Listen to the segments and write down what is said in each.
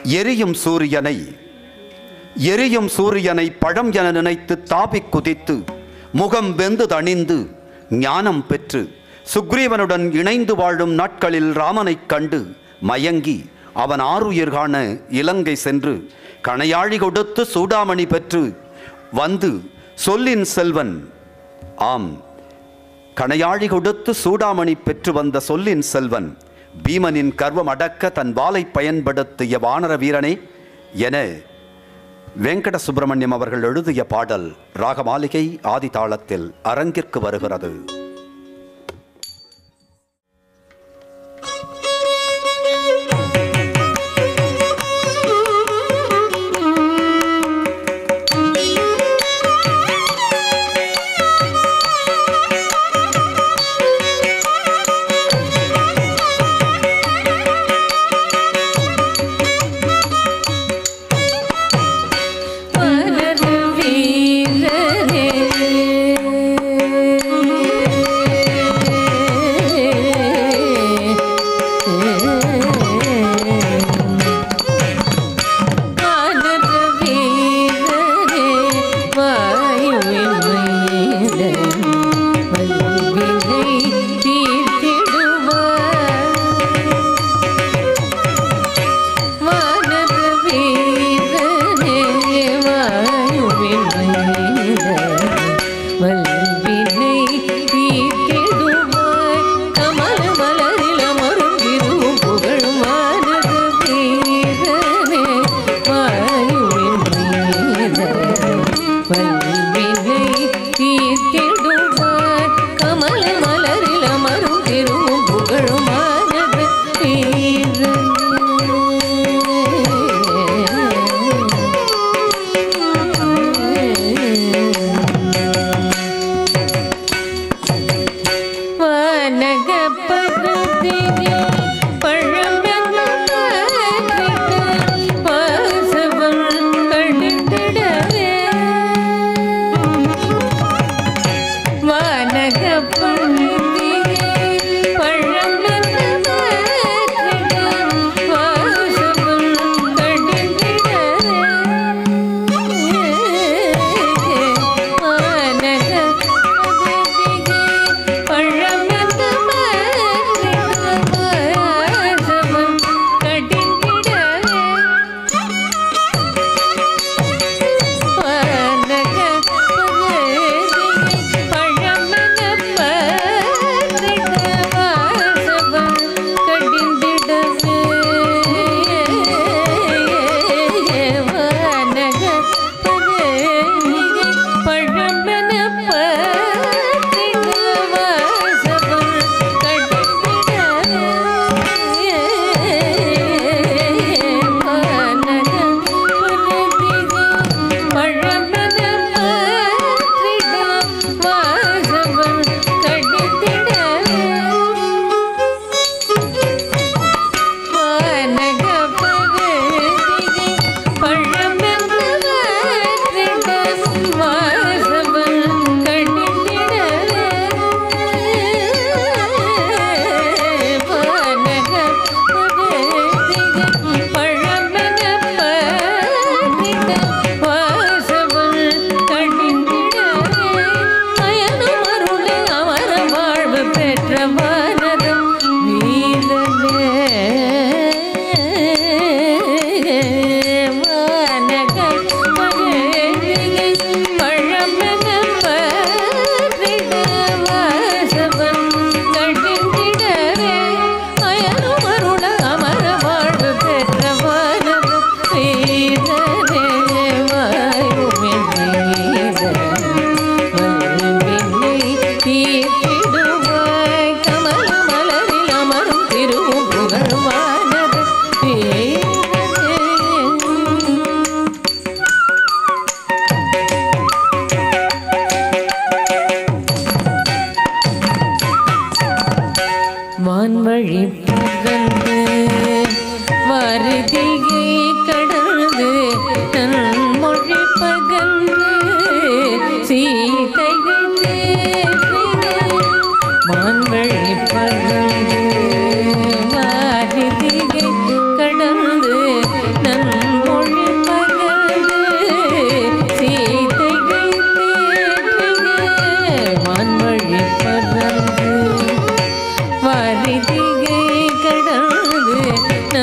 எரியும் சூரியனை எரியும் சூரியனை பழம் என நினைத்து தாபிக் குதித்து முகம் வெந்து தணிந்து ஞானம் பெற்று சுக்ரீவனுடன் இணைந்து வாழும் நாட்களில் ராமனைக் கண்டு மயங்கி அவன் ஆறுயிர் காண இலங்கை சென்று கணையாழி கொடுத்து சூடாமணி பெற்று வந்து சொல்லின் செல்வன் ஆம் கணையாழி கொடுத்து சூடாமணி பெற்று வந்த சொல்லின் செல்வன் பீமனின் கர்வம் அடக்க தன் வாளை பயன்படுத்திய வானர வீரனே என வெங்கட சுப்பிரமணியம் அவர்கள் எழுதிய பாடல் ராகமாளிகை ஆதி தாளத்தில் அரங்கிற்கு வருகிறது மலர் வீரரே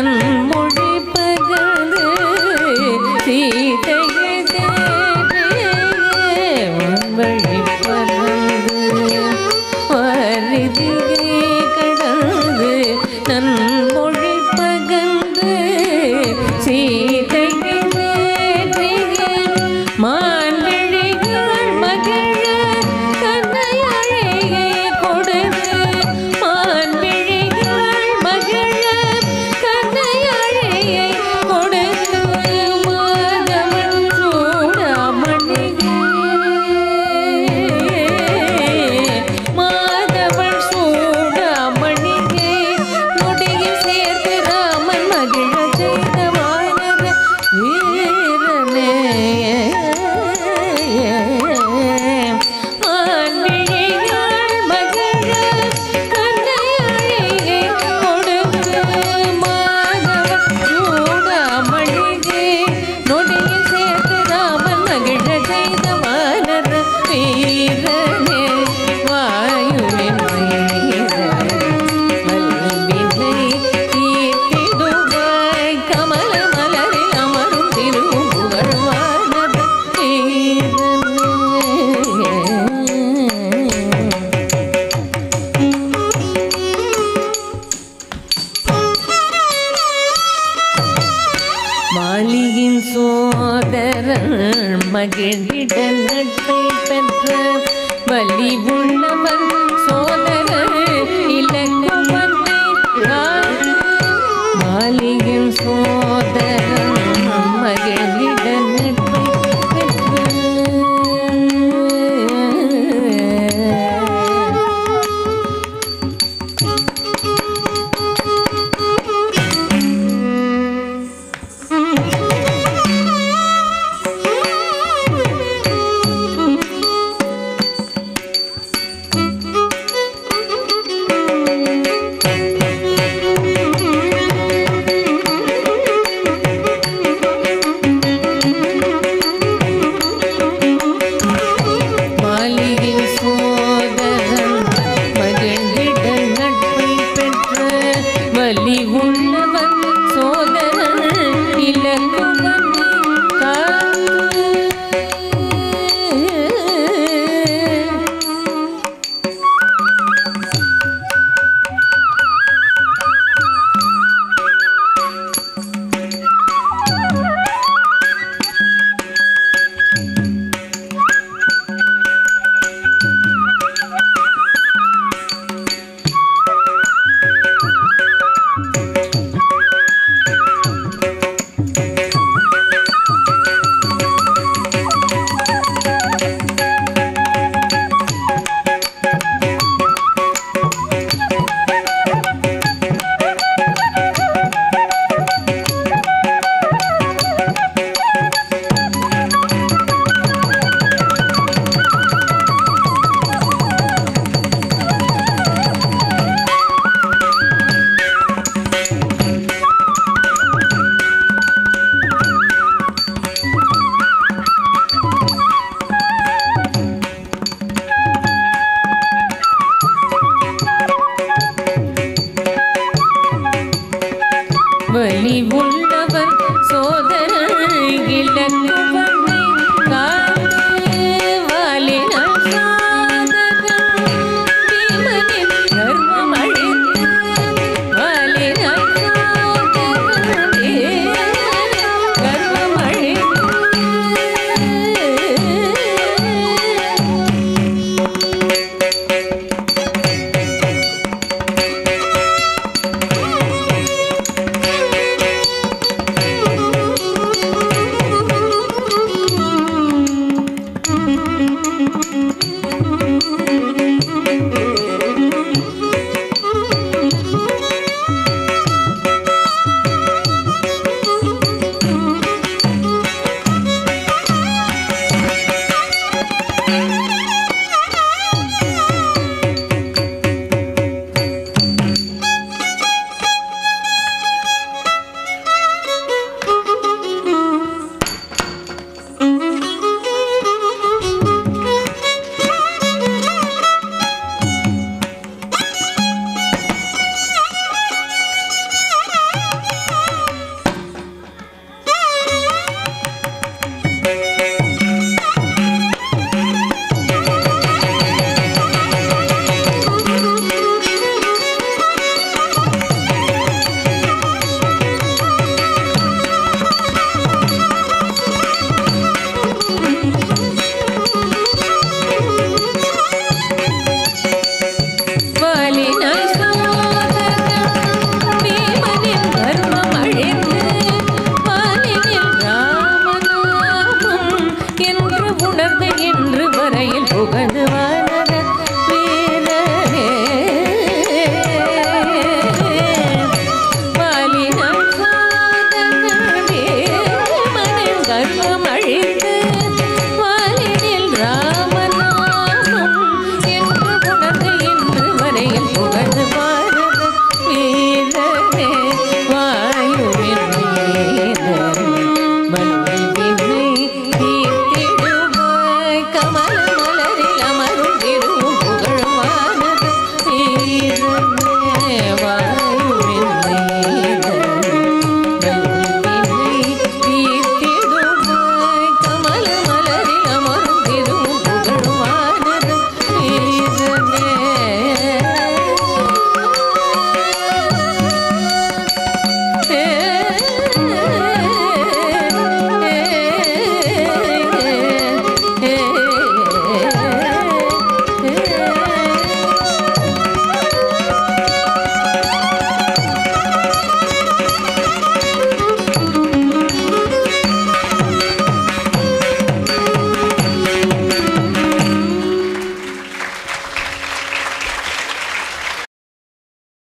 நன்மொழி பகது சீதையை வழி பறந்து வருதிகை கடந்து நன்மொழி பகந்து சீதையை மான்விழிகள் மகிழ கண்ணையழகை கொடுத்து மான்விழிகள் மகிழ கண்ணையழகை கொடுத்து மாதவன் சூடாமணிகே மாதவன் சூடாமணிகே நொடியில் சேர்த்து ராமன் மகிழ செய்த வானர வீரனே மான்விழிகள் மகிழ கண்ணையழகை கொடுத்து மாதவன் சூடாமணிகே நொடியில் சேர்த்து ராமன் மகிழ செய்த வானர வீரனே வாயுவின் வல்வினை தீர்த்திடுவாய் கமல மலரில் அமரும் திருப்புகழ் வானர வீரனே மாலியின் சோதரன் மகிழ்ந்திட நட்பை பெற்ற வலி உள்ளவன் சோதரன் இலக்குவன் மாலியின் சோதரன் மகிழ்ந்திட நட்பை பெற்ற மாளிகின் சோதரன் மகிழ்ந்திட நட்பை பெற்ற வலி உள்ளவன் சோதரன் இலக்குவன் வலி உள்ளவன் சோதரன் இலக்குவன்